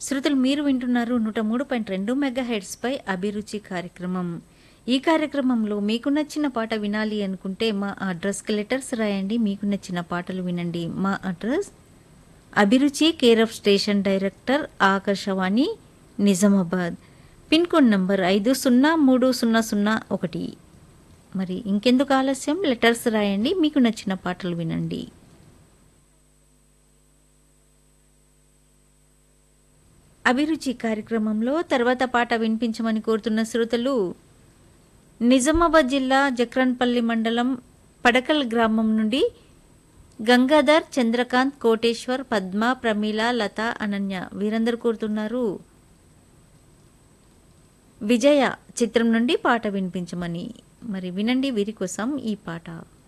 శ్రోతలు మీరు వింటున్నారు నూట మూడు పాయింట్ రెండు మెగా హెడ్స్పై అభిరుచి కార్యక్రమం ఈ కార్యక్రమంలో మీకు నచ్చిన పాట వినాలి అనుకుంటే మా అడ్రస్కి లెటర్స్ రాయండి మీకు నచ్చిన పాటలు వినండి మా అడ్రస్ అభిరుచి care of station director Akashvani Nizamabad pin code number ఐదు సున్నా మూడు సున్నా సున్నా ఒకటి మరి ఇంకెందుకు ఆలస్యం లెటర్స్ రాయండి మీకు నచ్చిన పాటలు వినండి అభిరుచి కార్యక్రమంలో తర్వాత పాట వినిపించమని కోరుతున్న శ్రోతలు నిజామాబాద్ జిల్లా జక్రన్పల్లి మండలం పడకల్ గ్రామం నుండి గంగాధర్ చంద్రకాంత్ కోటేశ్వర్ పద్మ ప్రమీల లత అనన్య వీరందరూ కోరుతున్నారు విజయ చిత్రం నుండి పాట వినిపించమని మరి వినండి వీరి కోసం ఈ పాట